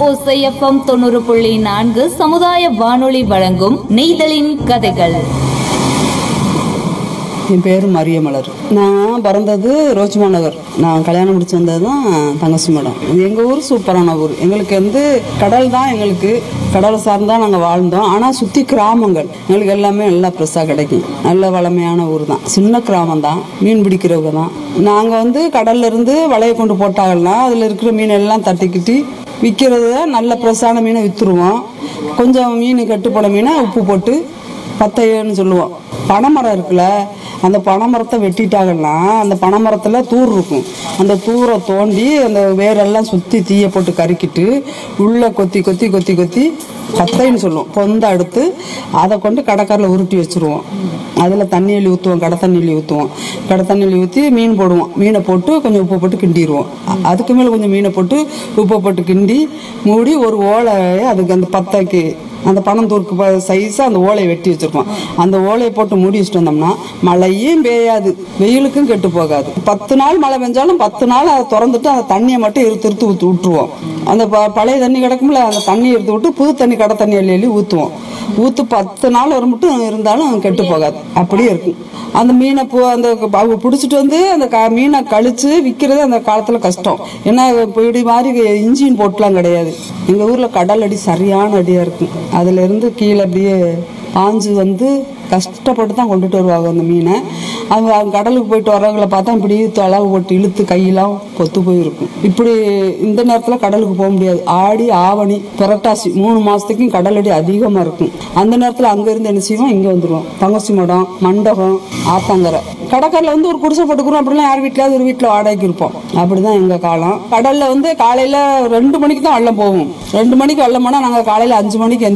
ஓசை எஃப்எம் தொண்ணூறு புள்ளி நான்கு சமுதாய வானொலி வழங்கும் நெய்தலின் கதைகள் என் பேர் மரியமலர் நான் பிறந்தது ரோஜ்மா நகர் நான் கல்யாணம் முடிச்சு வந்தது தான் தங்கச்சி மடம் இது எங்கள் ஊர் சூப்பரான ஊர் எங்களுக்கு வந்து கடல் தான் எங்களுக்கு கடலை சார்ந்தா நாங்கள் வாழ்ந்தோம் ஆனால் சுற்றி கிராமங்கள் எங்களுக்கு எல்லாமே நல்லா ஃப்ரெஷ்ஷாக கிடைக்கும் நல்ல வளமையான ஊர் தான் சின்ன கிராமம் தான் மீன் பிடிக்கிறவங்க தான் நாங்கள் வந்து கடல்ல இருந்து வலையை கொண்டு போட்டாங்கன்னா அதில் இருக்கிற மீன் எல்லாம் தட்டிக்கிட்டு விற்கிறது நல்ல ஃப்ரெஷ்ஷான மீனை விற்றுருவோம் கொஞ்சம் மீன் கெட்டு போன மீனை உப்பு போட்டு பத்தையன்னு சொல்லுவோம் பனைமரம் இருக்குல்ல அந்த பனைமரத்தை வெட்டிட்டாங்கன்னா அந்த பனைமரத்தில் தூர் இருக்கும் அந்த தூரை தோண்டி அந்த வேரெல்லாம் சுற்றி தீயை போட்டு கருக்கிட்டு உள்ளே கொத்தி கொத்தி கொத்தி கொத்தி பத்தைன்னு சொல்லுவோம் பொந்த எடுத்து அதை கொண்டு கடற்கரையில் உருட்டி வச்சுருவோம் அதில் தண்ணி அள்ளி ஊற்றுவோம் கடை தண்ணி அள்ளி ஊற்றுவோம் கடை தண்ணி அள்ளி ஊற்றி மீன் போடுவோம் மீனை போட்டு கொஞ்சம் உப்பு போட்டு கிண்டிடுவோம் அ- அதுக்கு மேலே கொஞ்சம் மீனை போட்டு உப்பை போட்டு கிண்டி மூடி ஒரு ஓலையை அதுக்கு அந்த பத்தைக்கு அந்த பனந்தூருக்கு சைஸாக அந்த ஓலையை வெட்டி வச்சிருக்கோம் அந்த ஓலையை போட்டு மூடி வச்சுட்டு வந்தோம்னா மழையும் பெய்யாது வெயிலுக்கும் கெட்டு போகாது பத்து நாள் மழை பெஞ்சாலும் பத்து நாள் அதை திறந்துட்டு அந்த தண்ணியை மட்டும் இருத்து இருத்து ஊற்றி விட்டுருவோம் அந்த ப- பழைய தண்ணி கிடக்கும்ல அந்த தண்ணி எடுத்து விட்டு புது தண்ணி கடை தண்ணி அள்ளி அள்ளி ஊற்றுவோம் ஊற்று பத்து நாள் வரை மட்டும் இருந்தாலும் கெட்டு போகாது அப்படியே இருக்கும் அந்த மீனை பூ அந்த அவங்க பிடிச்சிட்டு வந்து அந்த க மீனை கழிச்சு விற்கிறது அந்த காலத்தில் கஷ்டம் ஏன்னா இப்படி மாதிரி இன்ஜின் போட்டுலாம் கிடையாது எங்கள் ஊரில் கடல் அடி சரியான அடியாக இருக்கும் அதுல இருந்து கீழே அப்படியே பாஞ்சு வந்து கஷ்டப்பட்டு தான் கொண்டுட்டு வருவாங்க அந்த மீனை அவங்க அவங்க கடலுக்கு போயிட்டு வரவங்களை பார்த்தா இப்படி தொலைவு போட்டு இழுத்து கையெல்லாம் பொத்து போயிருக்கும் இப்படி இந்த நேரத்தில் கடலுக்கு போக முடியாது ஆடி ஆவணி புரட்டாசி மூணு மாதத்துக்கும் கடல் அடி அதிகமாக இருக்கும் அந்த நேரத்தில் அங்கேருந்து என்ன செய்வோம் இங்கே வந்துடுவோம் தங்கச்சி மடம் மண்டபம் ஆத்தாங்கரை கடற்கரையில் வந்து ஒரு குடிசை போட்டுக்கிறோம் அப்படிலாம் யார் வீட்லயாவது ஒரு வீட்டில் வாடகைக்கு இருப்போம் அப்படிதான் எங்கள் காலம் கடலில் வந்து காலையில் ரெண்டு மணிக்கு தான் வெள்ளம் போகும் ரெண்டு மணிக்கு வெள்ளம் போனால் நாங்கள் காலையில் அஞ்சு மணிக்கு